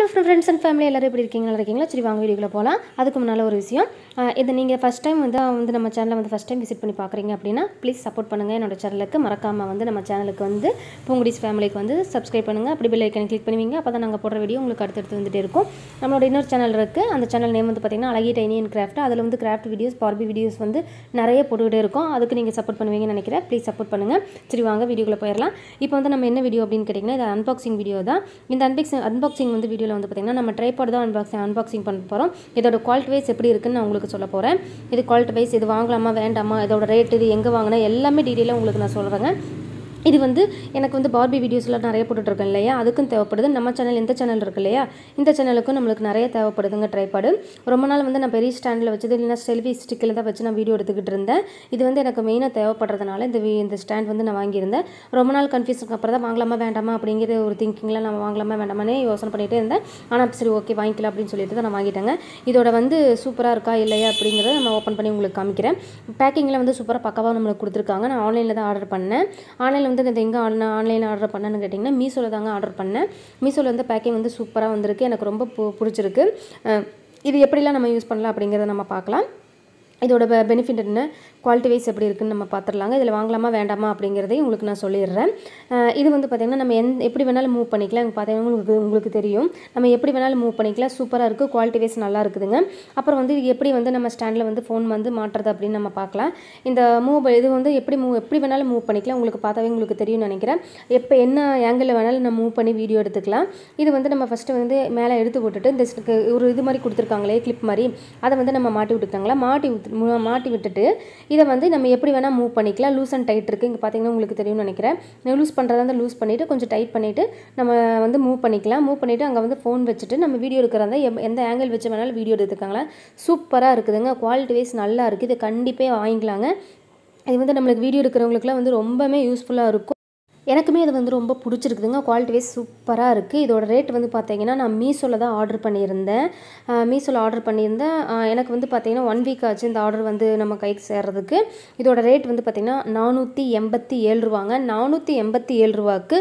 friends and family எல்லாரும் எப்படி இருக்கீங்க நல்லா இருக்கீங்களா சரி வாங்க வீடியோக்குள்ள போகலாம் அதுக்கு முன்னால் ஒரு விஷயம் அஹ் இது நீங்கள் ஃபஸ்ட் டைம் வந்து வந்து நம்ம சேனலை வந்து ஃபஸ்ட் டைம் விசிட் பண்ணி பார்க்குறீங்க அப்படின்னா ப்ளீஸ் சப்போர்ட் பண்ணுங்கள் என்னோட சேனலுக்கு மறக்காமல் வந்து நம்ம சேனலுக்கு வந்து பூங்குடிஸ் ஃபேமிலிக்கு வந்து சப்ஸ்கிரைப் பண்ணுங்கள் அப்படி பெல் ஐக்கனை கிளிக் பண்ணுவீங்க அப்போ தான் நாங்கள் போடுற வீடியோ உங்களுக்கு அடுத்தடுத்து வந்துட்டே இருக்கும் நம்மளோட இன்னொரு சேனல் இருக்குது அந்த சேனல் நேம் வந்து பார்த்திங்கன்னா அழகிய டைனியன் கிராஃப்ட் அதில் வந்து கிராஃப்ட் வீடியோஸ் பார்பி வீடியோஸ் வந்து நிறைய போட்டுக்கிட்டே இருக்கும் அதுக்கு நீங்கள் சப்போர்ட் பண்ணுவீங்கன்னு நினைக்கிறேன் ப்ளீஸ் சப்போர்ட் பண்ணுங்கள் சரி வாங்க வீடியோக்குள்ளே போயிடலாம் இப்போ வந்து நம்ம என்ன வீடியோ அப்படின்னு கேட்டிங்கன்னா இது அன்பாக்சிங் வீடியோ தான் இந்த அன்பாக்சிங் அன்பாக்சிங் வந்து வீடியோவில் வந்து பார்த்திங்கன்னா நம்ம ட்ரைபாட் தான் அன்பாக்சிங் அன்பாக்சிங் பண்ண போகிறோம் இதோட குவாலிட்டி வைஸ் எப்படி இருக்குன்னு நான் உங்களுக்கு சொல்ல போகிறேன் இது குவாலிட்டி வைஸ் இது வாங்கலாமா வேண்டாமா இதோட ரேட் இது எங்கே வாங்கினா எல்லாமே டீட்டெயிலாக உங்களுக்கு நான் சொல்கிறேங்க இது வந்து எனக்கு வந்து பார்பி வீடியோஸ்லாம் நிறைய போட்டுட்ருக்கேன் இல்லையா அதுக்கும் தேவைப்படுது நம்ம சேனல் இந்த சேனல் இருக்கு இல்லையா இந்த சேனலுக்கும் நம்மளுக்கு நிறைய தேவைப்படுதுங்க ட்ரைபாடு ரொம்ப நாள் வந்து நான் பெரிய ஸ்டாண்டில் வச்சது இல்லைன்னா செல்ஃபி ஸ்டிக்கில் தான் வச்சு நான் வீடியோ எடுத்துக்கிட்டு இருந்தேன் இது வந்து எனக்கு மெயினாக தேவைப்படுறதுனால இந்த வி- இந்த ஸ்டாண்ட் வந்து நான் வாங்கியிருந்தேன் ரொம்ப நாள் கன்ஃபியூஷனுக்கு அப்புறம் தான் வாங்கலாமா வேண்டாமா அப்படிங்கிற ஒரு திங்கிங்கில் நான் வாங்கலாமா வேண்டாமானே யோசனை பண்ணிகிட்டே இருந்தேன் ஆனால் சரி ஓகே வாங்கிக்கலாம் அப்படின்னு சொல்லிட்டு தான் நான் வாங்கிட்டேங்க இதோட வந்து சூப்பராக இருக்கா இல்லையா அப்படிங்கிறத நம்ம ஓப்பன் பண்ணி உங்களுக்கு காமிக்கிறேன் பேக்கிங்கில் வந்து சூப்பராக பக்காவாக நம்மளுக்கு கொடுத்துருக்காங்க நான் ஆன்லைனில் தான் ஆர்டர் பண்ணேன் ஆன்லைனில் வந்து இந்த எங்கே ஆன் ஆன்லைனில் ஆர்டர் பண்ணேன்னு கேட்டிங்கன்னா மீஷோவில் தாங்க ஆர்டர் பண்ணேன் மீஷோவில் வந்து பேக்கிங் வந்து சூப்பராக வந்திருக்கு எனக்கு ரொம்ப பு- பிடிச்சிருக்கு அஹ் இது எப்படிலாம் நம்ம யூஸ் பண்ணலாம் அப்படிங்கிறத நம்ம பார்க்கலாம் இதோட பெனிஃபிட் என்ன குவாலிட்டி வைஸ் எப்படி இருக்குன்னு நம்ம பார்த்துடலாங்க இதில் வாங்கலாமா வேண்டாமா அப்படிங்கிறதையும் உங்களுக்கு நான் சொல்லிடுறேன் அஹ் இது வந்து பார்த்திங்கன்னா நம்ம எந் எப்படி வேணாலும் மூவ் பண்ணிக்கலாம் இங்க பார்த்தீங்கன்னா உங்களுக்கு உங்களுக்கு தெரியும் நம்ம எப்படி வேணாலும் மூவ் பண்ணிக்கலாம் சூப்பராக இருக்குது குவாலிட்டி வைஸ் நல்லா இருக்குதுங்க அப்புறம் வந்து இது எப்படி வந்து நம்ம ஸ்டாண்டில் வந்து ஃபோன் வந்து மாட்டுறது அப்படின்னு நம்ம பார்க்கலாம் இந்த மூவ் இது வந்து எப்படி மூவ் எப்படி வேணாலும் மூவ் பண்ணிக்கலாம் உங்களுக்கு பார்த்தாவே உங்களுக்கு தெரியும்னு நினைக்கிறேன் எப்போ என்ன ஆங்கிளில் வேணாலும் நம்ம மூவ் பண்ணி வீடியோ எடுத்துக்கலாம் இது வந்து நம்ம ஃபஸ்ட்டு வந்து மேலே எடுத்து போட்டுட்டு இந்த ஸ்டிக்கு ஒரு இது மாதிரி கொடுத்துருக்காங்களே கிளிப் மாதிரி அதை வந்து நம்ம மாட்டி விட்டுருக்காங்களா மாட்டி விட்டு மு- மாட்டி விட்டுட்டு இதை வந்து நம்ம எப்படி வேணால் மூவ் பண்ணிக்கலாம் லூஸ் அண்ட் டைட் இருக்குது இங்கே பார்த்தீங்கன்னா உங்களுக்கு தெரியும்னு நினைக்கிறேன் லூஸ் பண்ணுறதா இருந்தால் லூஸ் பண்ணிவிட்டு கொஞ்சம் டைட் பண்ணிவிட்டு நம்ம வந்து மூவ் பண்ணிக்கலாம் மூவ் பண்ணிவிட்டு அங்கே வந்து ஃபோன் வச்சுட்டு நம்ம வீடியோ எடுக்கிறதா எம் எந்த ஆங்கிள் வச்சு வேணாலும் வீடியோ எடுத்துக்காங்களா சூப்பராக இருக்குதுங்க குவாலிட்டி வைஸ் நல்லா இருக்குது இது கண்டிப்பாக வாங்கிக்கலாங்க இது வந்து நம்மளுக்கு வீடியோ எடுக்கிறவங்களுக்குலாம் வந்து ரொம்பவே யூஸ்ஃபுல்லாக இருக்கும் எனக்குமே இது வந்து ரொம்ப பிடிச்சிருக்குதுங்க குவாலிட்டி வைஸ் சூப்பராக இருக்குது இதோட ரேட் வந்து பார்த்தீங்கன்னா நான் மீஷோவில் தான் ஆர்டர் பண்ணியிருந்தேன் மீஷோவில் ஆர்டர் பண்ணியிருந்தேன் அஹ் எனக்கு வந்து பார்த்தீங்கன்னா ஒன் வீக் ஆச்சு இந்த ஆர்டர் வந்து நம்ம கைக்கு சேர்றதுக்கு இதோட ரேட் வந்து பார்த்தீங்கன்னா நானூற்றி எண்பத்தி ஏழு ரூபாங்க நானூற்றி எண்பத்தி ஏழு ரூபாய்க்கு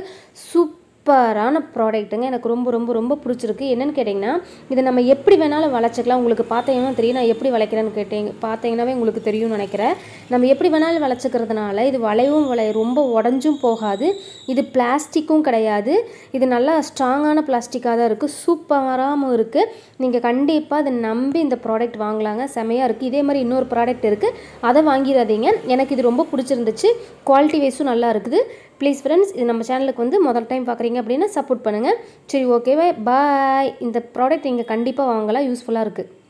சூப்பரான ப்ராடக்ட்டுங்க எனக்கு ரொம்ப ரொம்ப ரொம்ப பிடிச்சிருக்கு என்னன்னு கேட்டிங்கன்னா இதை நம்ம எப்படி வேணாலும் வளைச்சிக்கலாம் உங்களுக்கு பார்த்தீங்கன்னா தெரியும் நான் எப்படி வளைக்கிறேன்னு கேட்டீங்க பார்த்தீங்கன்னாவே உங்களுக்கு தெரியும்னு நினைக்கிறேன் நம்ம எப்படி வேணாலும் வளைச்சிக்கிறதுனால இது வளையவும் வளைய ரொம்ப உடஞ்சும் போகாது இது பிளாஸ்டிக்கும் கிடையாது இது நல்லா ஸ்ட்ராங்கான பிளாஸ்டிக்காக தான் இருக்குது சூப்பராகவும் இருக்குது நீங்கள் கண்டிப்பாக அதை நம்பி இந்த ப்ராடக்ட் வாங்கலாங்க செமையாக இருக்குது இதே மாதிரி இன்னொரு ப்ராடக்ட் இருக்குது அதை வாங்கிடாதீங்க எனக்கு இது ரொம்ப பிடிச்சிருந்துச்சு குவாலிட்டி வைஸும் நல்லா இருக்குது ப்ளீஸ் ஃப்ரெண்ட்ஸ் இது நம்ம சேனலுக்கு வந்து முதல் டைம் பார்க்குறீங்க அப்படின்னா சப்போர்ட் பண்ணுங்கள் சரி ஓகேவே பாய் இந்த ப்ராடக்ட் நீங்கள் கண்டிப்பாக வாங்கலாம் யூஸ்ஃபுல்லாக இருக்குது